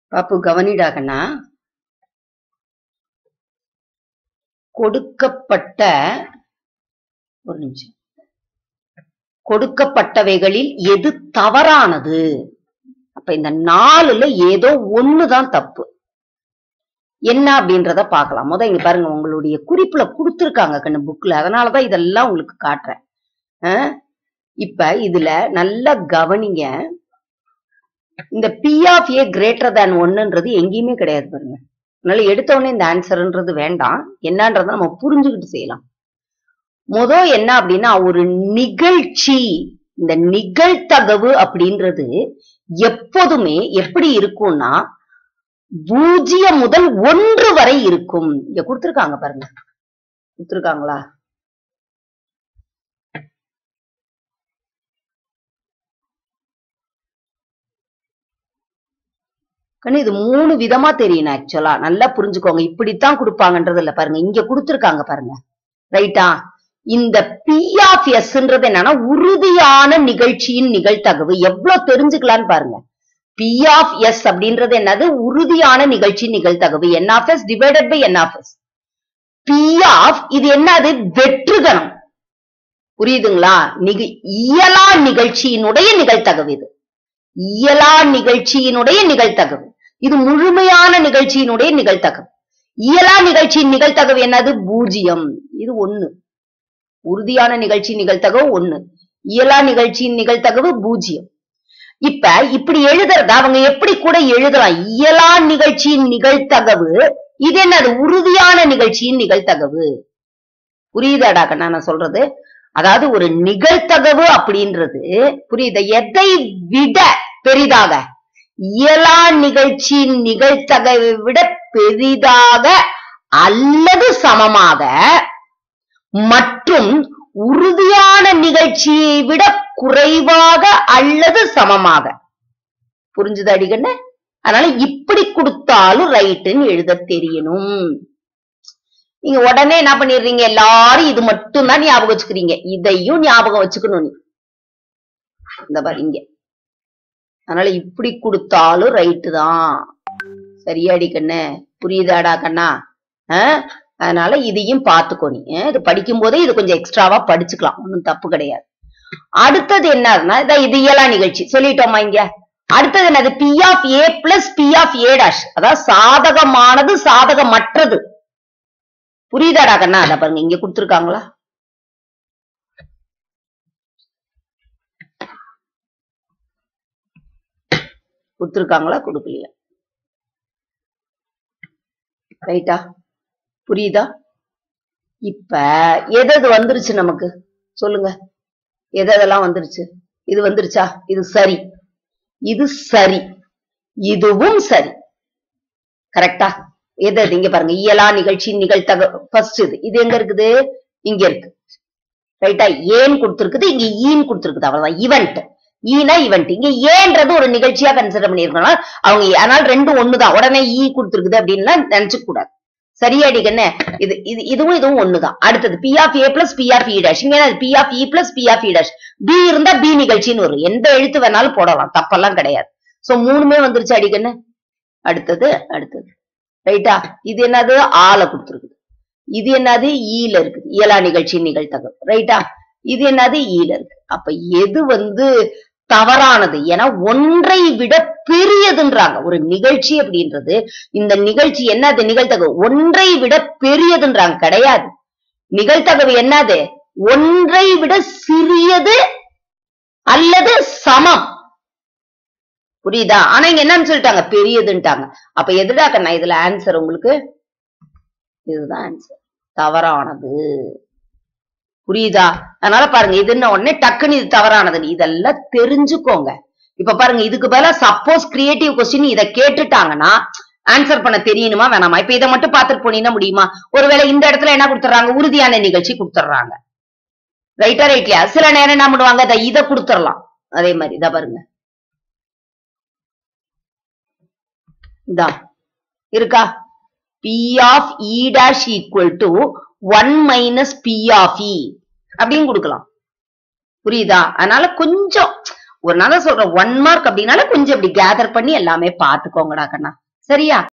பாப்பு கவனிடா கண்ணா கொடுக்கப்பட்ட ஒரு நிமிஷம் கொடுக்கப்பட்டவைகளில் எது தவறானது அப்ப இந்த நாலுல ஏதோ ஒண்ணுதான் தப்பு என்ன அப்படின்றத பார்க்கலாம் முத இங்க பாருங்க உங்களுடைய குறிப்புல கொடுத்திருக்காங்க கண்ணு புக்ல அதனாலதான் இதெல்லாம் உங்களுக்கு காட்டுறேன் அஹ், இப்ப இதுல நல்லா கவனிங்க இந்த P of A greater than ஒன்னுன்றது எங்கேயுமே கிடையாது பாருங்க அதனால எடுத்த உடனே இந்த ஆன்சர்ன்றது வேண்டாம் என்னன்றதை நம்ம புரிஞ்சுக்கிட்டு செய்யலாம் முத என்ன அப்படின்னா ஒரு நிகழ்ச்சி இந்த நிகழ்தகவு அப்படின்றது எப்போதுமே எப்படி இருக்கும்னா பூஜ்ஜியம் முதல் ஒன்று வரை இருக்கும் இங்க கொடுத்திருக்காங்க பாருங்க கொடுத்திருக்காங்களா கண்ணு இது மூணு விதமா தெரியும் ஆக்சுவலா நல்லா புரிஞ்சுக்கோங்க இப்படித்தான் கொடுப்பாங்கன்றது இல்ல பாருங்க இங்க கொடுத்திருக்காங்க பாருங்க ரைட்டா இந்த பி ஆஃப் எஸ்ன்றது என்னன்னா உறுதியான நிகழ்ச்சியின் நிகழ்தகவு எவ்வளவு தெரிஞ்சுக்கலாம்னு பாருங்க பி ஆஃப் எஸ் அப்படின்றது என்னது உறுதியான நிகழ்ச்சி நிகழ்தகவு N of S divided by N of S P of இது என்னது வெற்றுகணம் புரியுதுங்களா நிக இயலா நிகழ்ச்சியினுடைய நிகழ்தகவு இது இயலா நிகழ்ச்சியினுடைய நிகழ்தகவு இது முழுமையான நிகழ்ச்சியினுடைய நிகழ்தகவு இயலா நிகழ்ச்சியின் நிகழ்தகவு என்னது பூஜ்ஜியம் இது ஒண்ணு உறுதியான நிகழ்ச்சி நிகழ்தகவு ஒண்ணு இயலா நிகழ்ச்சியின் நிகழ்தகவு பூஜ்ஜியம் இப்ப இப்படி எழுதுறத அவங்க எப்படி கூட எழுதலாம் இயலா நிகழ்ச்சியின் நிகழ்தகவு இது என்னது உறுதியான நிகழ்ச்சியின் நிகழ்தகவு புரியுதாடா கண்ணா நான் சொல்றது அதாவது ஒரு நிகழ்தகவு அப்படின்றது புரியுதா எதை விட பெரிதாக இயலா நிகழ்ச்சியின் நிகழ்தகவை விட பெரிதாக அல்லது சமமாக மற்றும் உறுதியான நிகழ்ச்சியை விட குறைவாக அல்லது சமமாக புரிஞ்சுது அடிக்கண்ண அதனால இப்படி கொடுத்தாலும் ரைட்டுன்னு எழுத தெரியணும் நீங்க உடனே என்ன பண்ணிடுறீங்க எல்லாரும் இது மட்டும் தான் ஞாபகம் வச்சுக்கிறீங்க இதையும் ஞாபகம் வச்சுக்கணும் நீ இந்த பாரு இங்க அதனால இப்படி கொடுத்தாலும் ரைட்டு தான் சரியாடி கண்ணு புரியுதாடா கண்ணா ஆஹ் அதனால இதையும் பார்த்துக்கோ நீ ஆஹ் இது படிக்கும் போதே இது கொஞ்சம் எக்ஸ்ட்ராவா படிச்சுக்கலாம் ஒன்றும் தப்பு கிடையாது அடுத்தது என்னன்னா இதான் இது இயலா நிகழ்ச்சி சொல்லிட்டோமா இங்க அடுத்தது என்னது P of A plus P of A dash அதாவது சாதகமானது சாதகமற்றது புரியுதாடா கண்ணா அத பாருங்க இங்க கொடுத்துருக்காங்களா கொடுத்துருக்காங்களா கொடுக்கலையா ரைட்டா புரியுதா இப்ப எது எது வந்துருச்சு நமக்கு சொல்லுங்க எது எதெல்லாம் வந்துருச்சு இது வந்துருச்சா இது சரி இது சரி இதுவும் சரி கரெக்டா எது எது இங்க பாருங்க இயலா நிகழ்ச்சி நிகழ்த்தக ஃபர்ஸ்ட் இது இது எங்க இருக்குது இங்க இருக்கு ரைட்டா ஏன் கொடுத்திருக்குது இங்க ஈன் கொடுத்திருக்குது அவ்வளவுதான் ஈவெண்ட் ஈனா ஈவெண்ட் இங்க ஏன்றது ஒரு நிகழ்ச்சியா கன்சிடர் பண்ணிருக்கணும் அவங்க அதனால ரெண்டும் ஒண்ணுதான் உடனே ஈ கொடுத்திருக்குது அப்படின்லாம் நினைச்சுக்க கூடாது சரியாடி கண்ணு இது இது இதுவும் இதுவும் ஒண்ணுதான் அடுத்தது P of A plus P of E dash இங்க P of E plus P of E dash P இருந்தா பி நிகழ்ச்சின்னு வரும் எந்த எழுத்து வேணாலும் போடலாம் தப்பெல்லாம் கிடையாது சோ மூணுமே வந்துருச்சு அடிக்கண்ணு அடுத்தது அடுத்தது ரைட்டா இது என்னது ஆல கொடுத்துருக்குது இது என்னது ஈல இருக்குது இயலா நிகழ்ச்சி நிகழ்த்தகம் ரைட்டா இது என்னது ஈல இருக்கு அப்ப எது வந்து தவறானது ஏன்னா ஒன்றை விட பெரியதுன்றாங்க ஒரு நிகழ்ச்சி அப்படின்றது இந்த நிகழ்ச்சி என்னது நிகழ்த்தகவு ஒன்றை விட பெரியதுன்றாங்க கிடையாது நிகழ்த்தகவு என்னது ஒன்றை விட சிறியது அல்லது சமம் புரியுதா ஆனா இங்க என்னன்னு சொல்லிட்டாங்க பெரியதுன்ட்டாங்க அப்ப எதுடா கண்ணா இதுல ஆன்சர் உங்களுக்கு இதுதான் ஆன்சர் தவறானது புரியுதா அதனால பாருங்க இதுன்ன உடனே டக்குன்னு இது தவறானது இதெல்லாம் தெரிஞ்சுக்கோங்க இப்ப பாருங்க இதுக்கு பதிலா சப்போஸ் கிரியேட்டிவ் கொஸ்டின் இதை கேட்டுட்டாங்கன்னா ஆன்சர் பண்ண தெரியணுமா வேணாமா இப்ப இதை மட்டும் பார்த்துட்டு போனீங்கன்னா முடியுமா ஒருவேளை இந்த இடத்துல என்ன கொடுத்துறாங்க உறுதியான நிகழ்ச்சி கொடுத்துட்றாங்க ரைட்டா ரைட்லயா சில நேரம் என்ன பண்ணுவாங்க இதை இதை கொடுத்துடலாம் அதே மாதிரி இதை பாருங்க இதா இருக்கா P of E dash equal to one minus P of E அப்படின்னு கொடுக்கலாம் புரியுதா அதனால கொஞ்சம் ஒரு நாள் சொல்றேன் ஒன் மார்க் அப்படின்னால கொஞ்சம் இப்படி கேதர் பண்ணி எல்லாமே பாத்துக்கோங்கடா கண்ணா சரியா